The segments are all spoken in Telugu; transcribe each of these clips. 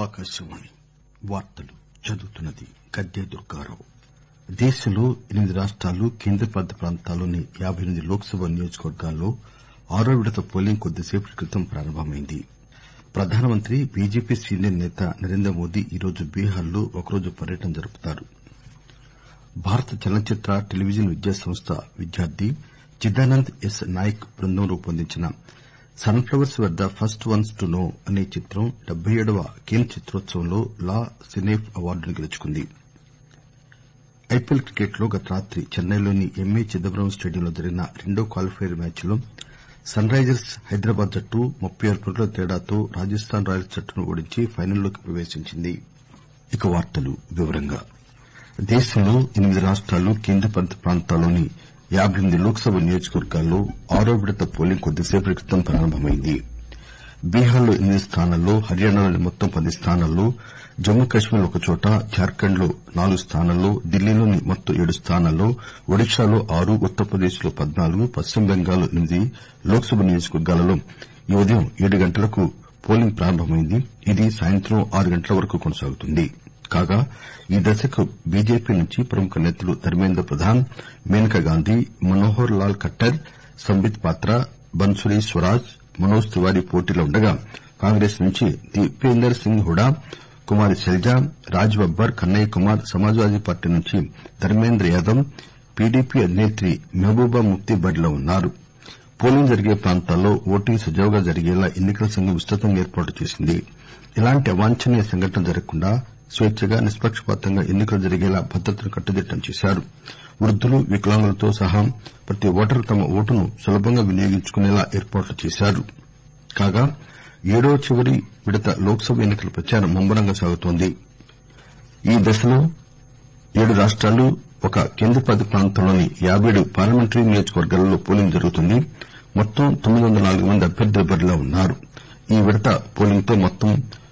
దుర్గారావు దేశంలో ఎనిమిది రాష్టాలు కేంద్రపాలిత ప్రాంతాల్లోని యాబై ఎనిమిది లోక్ సభ నియోజకవర్గాల్లో ఆరో విడత పోలింగ్ కొద్దిసేపటి క్రితం ప్రారంభమైంది ప్రధానమంత్రి బీజేపీ సీనియర్ నేత నరేంద్రమోదీ ఈరోజు బీహార్ లో ఒకరోజు పర్యటన జరుపుతారు భారత చలనచిత్ర టెలివిజన్ విద్యా సంస్థ విద్యార్థి చిదానంద్ ఎస్ నాయక్ బృందం రూపొందించిన sunflowers were the first ones to know అనే చిత్రం డెబ్బై ఏడవ కేన్ చిత్రోత్సవంలో లా సినేఫ్ అవార్డును గెలుచుకుంది ఐపీఎల్ క్రికెట్ లో గత రాత్రి చెన్నైలోని ఎంఏ చిదంబరం స్టేడియంలో జరిగిన రెండో క్వాలిఫైయర్ మ్యాచ్ లో సన్ రైజర్స్ హైదరాబాద్ జట్టు ముప్పై ఆరు పరుగుల తేడాతో రాజస్థాన్ రాయల్స్ జట్టును ఓడించి ఫైనల్లోకి ప్రవేశించింది దేశంలో ఎనిమిది రాష్టాలు కేంద్రపాలిత ప్రాంతాల్లోని యాబై ఎనిమిది లోక్ సభ నియోజకవర్గాల్లో ఆరో విడత పోలింగ్ కొద్దిసేపటి క్రితం ప్రారంభమైంది బీహార్ లో ఎనిమిది స్థానాల్లో హర్యానాలోని మొత్తం పది స్థానాల్లో జమ్మూ కశ్మీర్ లో ఒకచోట జార్ఖండ్ లో నాలుగు స్థానాల్లో ఢిల్లీలోని మొత్తం ఏడు స్థానాల్లో ఒడిశాలో ఆరు ఉత్తరప్రదేశ్ లో పద్నాలుగు పశ్చిమ బెంగాల్ లో ఎనిమిది లోక్ సభ నియోజకవర్గాలలో ఈ ఉదయం ఏడు గంటలకు పోలింగ్ ప్రారంభమైంది ఇది సాయంత్రం ఆరు గంటల వరకు కొనసాగుతుంది కాగా ఈ దశకు బీజేపీ నుంచి ప్రముఖ నేతలు ధర్మేంద్ర ప్రధాన్ మేనకా గాంధీ మనోహర్ లాల్ ఖట్టర్ సంబిత్ పాత్ర బన్సురీ స్వరాజ్ మనోజ్ తివారీ పోటీలో ఉండగా కాంగ్రెస్ నుంచి దీపేందర్ సింగ్ హుడా కుమారి శైలజ రాజ్ బబ్బర్ కన్నయ్య కుమార్ సమాజ్వాదీ పార్టీ నుంచి ధర్మేంద్ర యాదవ్ పీడీపీ అధినేత్రి మెహబూబా ముఫ్తీ బరిలో ఉన్నారు పోలింగ్ జరిగే ప్రాంతాల్లో ఓటింగ్ సజావుగా జరిగేలా ఎన్ని కల సంఘం విస్తృతంగా ఏర్పాట్లు చేసింది ఎలాంటి అవాంఛనీయ సంఘటనలు జరగకుండా స్వేచ్చగా నిష్పక్షపాతంగా ఎన్ని కలు జరిగేలా భద్రతను కట్టుదిట్టం చేశారు వృద్దులు వికలాంగులతో సహా ప్రతి ఓటరు తమ ఓటును సులభంగా వినియోగించుకునేలా ఏర్పాట్లు చేశారు కాగా ఏడో చివరి విడత లోక్ సభ ఎన్ని కల ప్రచారం ముమ్మరంగా సాగుతోంది ఈ దశలో ఏడు రాష్టాలు ఒక కేంద్రపాలిత ప్రాంతంలోని యాబై ఏడు పార్లమెంటరీ నియోజకవర్గాలలో పోలింగ్ జరుగుతుంది మొత్తం తొమ్మిది వందల నాలుగు మంది అభ్యర్థులు బరిలో ఉన్నారు ఈ విడత పోలింగ్ తో మొత్తం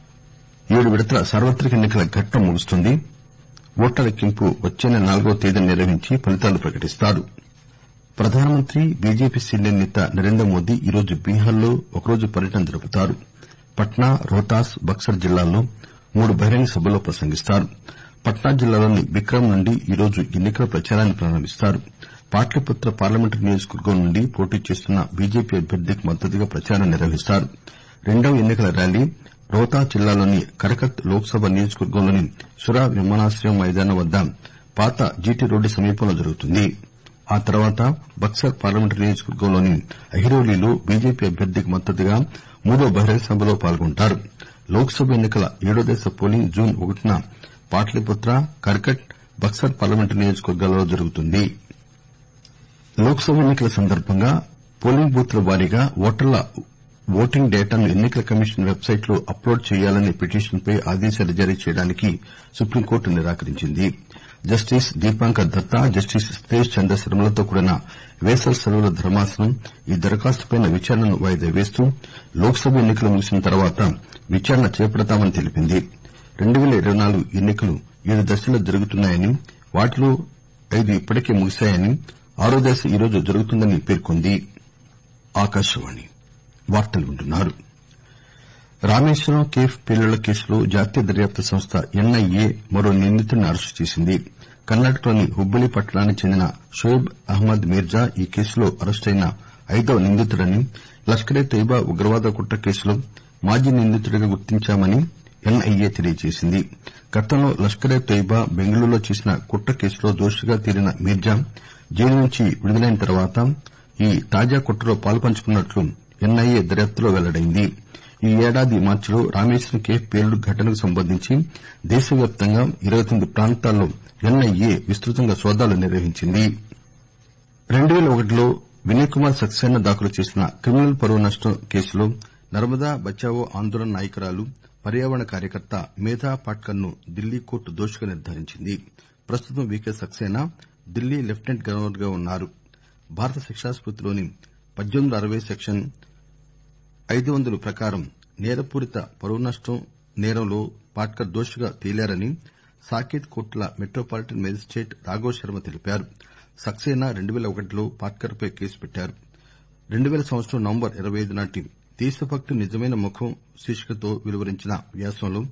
ఏడు విడతల సార్వత్రిక ఎన్ని కల ఘట్టం ముగుస్తుంది ఓట్ల లెక్కింపు వచ్చే నెల నాలుగవ తేదీన నిర్వహించి ఫలితాలు ప్రకటిస్తారు ప్రధానమంత్రి బీజేపీ సీనియర్ నేత నరేంద్రమోదీ ఈరోజు బీహార్ లో ఒకరోజు పర్యటన జరుపుతారు పట్నా రోహ్తాస్ బక్సర్ జిల్లాల్లో మూడు బహిరంగ సభల్లో ప్రసంగిస్తారు పట్నా జిల్లాలోని బిక్రమ్ నుండి ఈరోజు ఎన్ని కల ప్రచారాన్ని ప్రారంభిస్తారు పాట్లీపుత్ర పార్లమెంటరీ నియోజకవర్గం నుండి పోటీ చేస్తున్న బీజేపీ అభ్యర్థికి మద్దతుగా ప్రచారం నిర్వహిస్తారు రెండవ ఎన్ని కల ర్యాలీ రోహ్తాస్ జిల్లాలోని కరకత్ లోక్ సభ నియోజకవర్గంలోని సురా విమానాశ్రయం మైదానం వద్ద పాత జీటీ రోడ్డు సమీపంలో జరుగుతుంది ఆ తర్వాత బక్సర్ పార్లమెంటరీ నియోజకవర్గంలోని అహిరోలీలో బీజేపీ అభ్యర్థికి మద్దతుగా మూడో బహిరంగ సభలో పాల్గొంటారు లోక్ సభ ఎన్ని కల ఏడో దశ పోలింగ్ జూన్ ఒకటిన పాట్లీపుత్ర కర్కట్ బక్సర్ పార్లమెంటరీ నియోజకవర్గాలలో జరుగుతుంది లోక్ సభ ఎన్ని కల సందర్బంగా పోలింగ్ బూత్ల వారీగా ఓటర్ల ఓటింగ్ డేటాను ఎన్ని కల కమిషన్ వెబ్ సైట్ లో అప్లోడ్ చేయాలనే పిటిషన్ పై ఆదేశాలు జారీ చేయడానికి సుప్రీంకోర్టు నిరాకరించింది జస్టిస్ దీపాంకర్ దత్తా జస్టిస్ హితేష్ చంద్ర శర్మలతో కూడిన వేసవి సెలవుల ధర్మాసనం ఈ దరఖాస్తుపై విచారణను వాయిదా వేస్తూ లోక్ సభ ఎన్ని కలు ముగిసిన తర్వాత విచారణ చేపడతామని తెలిపింది రెండు పేల ఇరవై నాలుగు ఎన్ని కలు ఏడు దశల్లో జరుగుతున్నాయని వాటిలో ఐదు ఇప్పటికే ముగిశాయని ఆరో దశ ఈరోజు జరుగుతుందని పేర్కొంది రామేశ్వరం కేఫ్ పేలుళ్ల కేసులో జాతీయ దర్యాప్తు సంస్థ ఎన్ఐఏ మరో నిందితుడిని అరెస్టు చేసింది కర్నాటకలోని హుబ్బళ్లి పట్టణానికి చెందిన షోయబ్ అహ్మద్ మీర్జా ఈ కేసులో అరెస్టయిన ఐదవ నిందితుడని లష్కర్ ఎ తోయిబా ఉగ్రవాద కుట్ర కేసులో మాజీ నిందితుడిగా గుర్తించామని ఎన్ఐఏ తెలియజేసింది గతంలో లష్కర్ ఎ తోయిబా బెంగళూరులో చేసిన కుట్ర కేసులో దోషిగా తేలిన మీర్జా జైలు నుంచి విడుదలైన తర్వాత ఈ తాజా కుట్రలో పాలుపంచుకున్నట్లు ఎన్ఐఏ దర్యాప్తులో వెల్లడైంది ఈ ఏడాది మార్చిలో రామేశ్వరం కేఫ్ పేలుడు ఘటనకు సంబంధించి దేశవ్యాప్తంగా ఇరవై తొమ్మిది ప్రాంతాల్లో ఎన్ఐఏ విస్తృతంగా సోదాలు నిర్వహించింది రెండు పేల ఒకటిలో వినయ్ కుమార్ సక్సేనా దాఖలు చేసిన క్రిమినల్ పరువు నష్టం కేసులో నర్మదా బచావో ఆందోళన నాయకురాలు పర్యావరణ కార్యకర్త మేధా పాట్కర్ ను ఢిల్లీ కోర్టు దోషిగా నిర్దారించింది ప్రస్తుతం VK Saxena Delhi lieutenant governor గా ఉన్నారు భారత శిక్షాస్మృతిలోని పద్దెనిమిది వందల అరవై సెక్షన్ ఐదు వందలు ప్రకారం నేరపూరిత పరువు నష్టం నేరంలో పాట్కర్ దోషిగా తేలారని సాకేత్ కోర్టుల మెట్రోపాలిటన్ మేజిస్టేట్ రాఘవ్ శర్మ తెలిపారు సక్సేనా రెండు పేల ఒకటిలో పాట్కర్ పై కేసు పెట్టారు రెండు పేల సంవత్సరం నవంబర్ ఇరవై ఐదు నాటి దేశభక్తి నిజమైన ముఖం శీర్షికతో వెలువరించిన వ్యాసంలో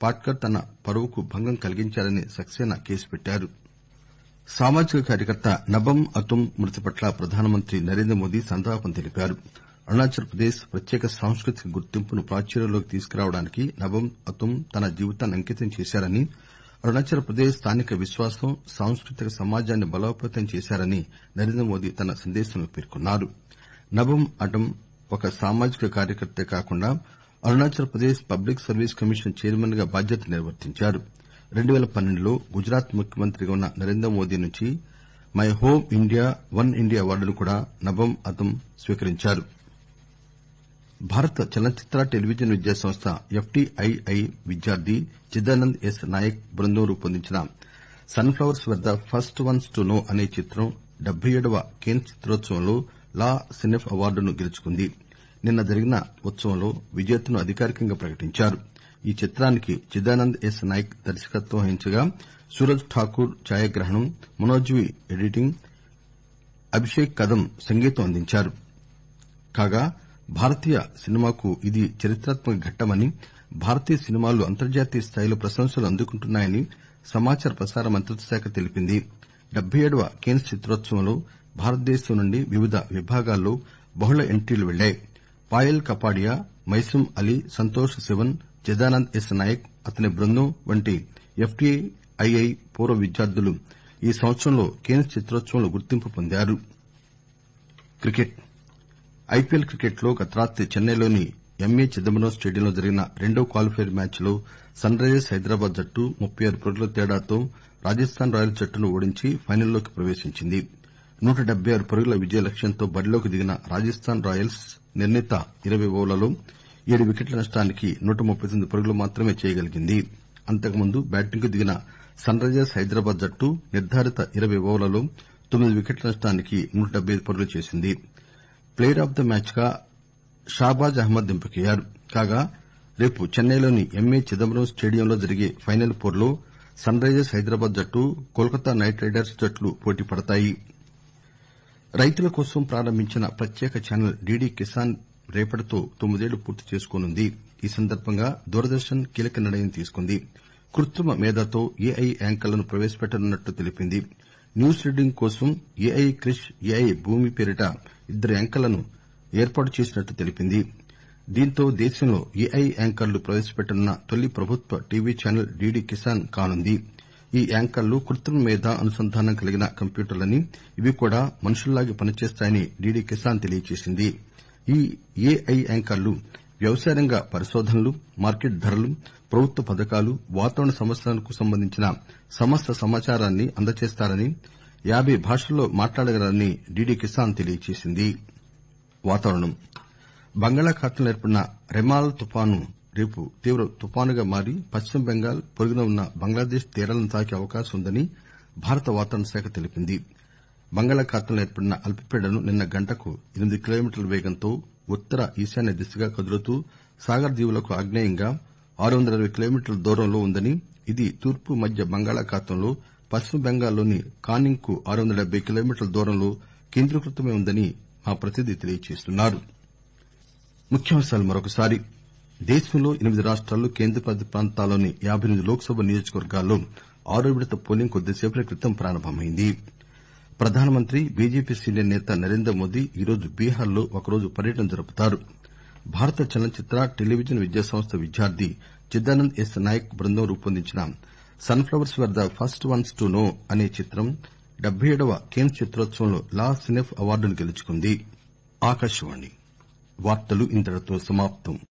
పాట్కర్ తన పరువుకు భంగం కలిగించారని సక్సేనా కేసు పెట్టారు సామాజిక కార్యకర్త నబమ్ అతుమ్ మృతి పట్ల ప్రధానమంత్రి నరేంద్రమోదీ సంతాపం తెలిపారు అరుణాచల్ ప్రదేశ్ ప్రత్యేక సాంస్కృతిక గుర్తింపును ప్రాచుర్యంలోకి తీసుకురావడానికి నబమ్ అతుమ్ తన జీవితాన్ని అంకితం చేశారని అరుణాచల్ ప్రదేశ్ స్థానిక విశ్వాసం సాంస్కృతిక సమాజాన్ని బలోపేతం చేశారని నరేంద్రమోదీ తన సందేశంలో పేర్కొన్నారు నబమ్ అటుమ్ ఒక సామాజిక కార్యకర్తే కాకుండా Arunachal Pradesh public service commission chairman గా బాధ్యతలు నిర్వర్తించారు 2012లో గుజరాత్ ముఖ్యమంత్రిగా ఉన్న Narendra Modi my home India one India ఇండియా అవార్డును కూడా నబమ్ అతుమ్ స్వీకరించారు భారత చలనచిత్ర టెలివిజన్ విద్యా సంస్థ ఎఫ్టీఐఐ విద్యార్థి చిదానంద్ ఎస్ నాయక్ బృందం రూపొందించిన sunflowers were the first ones to know అనే చిత్రం డెబ్బై ఏడవ కేన్ చిత్రోత్సవంలో లా సినెఫ్ అవార్డును గెలుచుకుంది నిన్న జరిగిన ఉత్సవంలో విజేతను అధికారికంగా ప్రకటించారు ఈ చిత్రానికి చిదానంద్ ఎస్ నాయక్ దర్శకత్వం వహించగా సూరజ్ ఠాకూర్ ఛాయాగ్రహణం మనోజ్వి ఎడిటింగ్ అభిషేక్ కదం సంగీతం అందించారు కాగా భారతీయ సినిమాకు ఇది చరిత్రాత్మక ఘట్టమని భారతీయ సినిమాలు అంతర్జాతీయ స్థాయిలో ప్రశంసలు అందుకుంటున్నాయని సమాచార ప్రసార మంత్రిత్వ శాఖ తెలిపింది డెబ్బై ఏడవ కేన్స్ చిత్రోత్సవంలో భారతదేశం నుండి వివిధ విభాగాల్లో బహుళ ఎంట్రీలు వెళ్లాయి పాయల్ కపాడియా మైసూమ్ అలీ సంతోష్ శివన్ చిదానంద్ ఎస్ నాయక్ అతని బృందం వంటి ఎఫ్టీఐఐ పూర్వ విద్యార్థులు ఈ సంవత్సరంలో కేన్స్ చిత్రోత్సవంలో గుర్తింపు పొందారు ఐపీఎల్ క్రికెట్లో గత రాత్రి చెన్నైలోని ఎంఏ చిదంబరం స్టేడియంలో జరిగిన రెండో క్వాలిఫైయర్ మ్యాచ్లో సన్ రైజర్స్ హైదరాబాద్ జట్టు ముప్పై ఆరు పరుగుల తేడాతో రాజస్థాన్ రాయల్స్ జట్టును ఓడించి ఫైనల్లోకి ప్రవేశించింది నూట డెబ్బై ఆరు పరుగుల విజయ లక్ష్యంతో బరిలోకి దిగిన రాజస్థాన్ రాయల్స్ నిర్ణీత ఇరవై ఓవర్లలో ఏడు వికెట్ల నష్టానికి నూట ముప్పై తొమ్మిది పరుగులు మాత్రమే చేయగలిగింది అంతకుముందు బ్యాటింగ్కు దిగిన సన్ రైజర్స్ హైదరాబాద్ జట్టు నిర్దారిత ఇరవై ఓవర్లలో తొమ్మిది వికెట్ల నష్టానికి నూట డెబ్బై ఐదు పరుగులు చేసింది ప్లేయర్ ఆఫ్ ద మ్యాచ్ గా షాబాజ్ అహ్మద్ ఎంపికయ్యారు కాగా రేపు చెన్నైలోని ఎంఏ చిదంబరం స్టేడియంలో జరిగే ఫైనల్ పోరులో సన్ రైజర్స్ హైదరాబాద్ జట్టు కోల్కతా నైట్ రైడర్స్ జట్లు పోటీ పడతాయి రైతుల కోసం ప్రారంభించిన ప్రత్యేక ఛానల్ డీడీ కిసాన్ రేపటితో తొమ్మిదేళ్లు పూర్తి చేసుకోనుంది ఈ సందర్బంగా దూరదర్శన్ కీలక నిర్ణయం తీసుకుంది కృత్రిమ మేధతో ఏఐ యాంకర్లను ప్రవేశపెట్టనున్నట్లు తెలిపింది న్యూస్ రీడింగ్ కోసం ఏఐ క్రిష్ ఏఐ భూమి పేరిట ఇద్దరు యాంకర్లను ఏర్పాటు చేసినట్లు తెలిపింది దీంతో దేశంలో ఏఐ యాంకర్లు ప్రవేశపెట్టనున్న తొలి ప్రభుత్వ టీవీ ఛానల్ డీడీ కిసాన్ కానుంది ఈ యాంకర్లు కృత్రిమ మేధ అనుసంధానం కలిగిన కంప్యూటర్లని ఇవి కూడా మనుషుల్లాగే పనిచేస్తాయని డీడీ కిసాన్ తెలియజేసింది ఈ ఏఐ యాంకర్లు వ్యవసాయ రంగ పరిశోధనలు మార్కెట్ ధరలు ప్రభుత్వ పథకాలు వాతావరణ సమస్యలకు సంబంధించిన సమస్త సమాచారాన్ని అందజేస్తారని యాబై భాషల్లో మాట్లాడగలరని డీడీ కిసాన్ తెలియజేసింది బంగాళాఖాతంలో ఏర్పడిన రెమాల్ తుపాను రేపు తీవ్ర తుపానుగా మారి పశ్చిమ బెంగాల్ పొరుగున ఉన్న బంగ్లాదేశ్ తీరాలను తాకే అవకాశం ఉందని భారత వాతావరణ శాఖ తెలిపింది బంగాళాఖాతంలో ఏర్పడిన అల్పపీడనం నిన్న గంటకు ఎనిమిది కిలోమీటర్ల వేగంతో ఉత్తర ఈశాన్య దిశగా కదులుతూ సాగర్ దీవులకు ఆగ్నేయంగా ఆరు వందల ఇరవై కిలోమీటర్ల దూరంలో ఉందని ఇది తూర్పు మధ్య బంగాళాఖాతంలో పశ్చిమ బెంగాల్లోని కానింగ్ కు ఆరు వందల డెబ్బై కిలోమీటర్ల దూరంలో కేంద్రీకృతమై ఉందని మా ప్రతినిధి తెలియజేస్తున్నారు దేశంలో ఎనిమిది రాష్టాలు కేంద్రపాలిత ప్రాంతాల్లోని యాబై ఎనిమిది లోక్ సభ నియోజకవర్గాల్లో ఆరో విడత పోలింగ్ కొద్దిసేపటి క్రితం ప్రారంభమైంది ప్రధానమంత్రి బీజేపీ సీనియర్ నేత నరేంద్రమోదీ ఈరోజు బీహార్ లో ఒకరోజు పర్యటన జరుపుతారు భారత చలనచిత్ర టెలివిజన్ విద్యా సంస్థ విద్యార్థి చిదానంద్ ఎస్ నాయక్ బృందం రూపొందించిన sunflowers were the first ones to know అనే చిత్రం డెబ్బై ఏడవ కేన్స్ చిత్రోత్సవంలో లా సినెఫ్ అవార్డును గెలుచుకుంది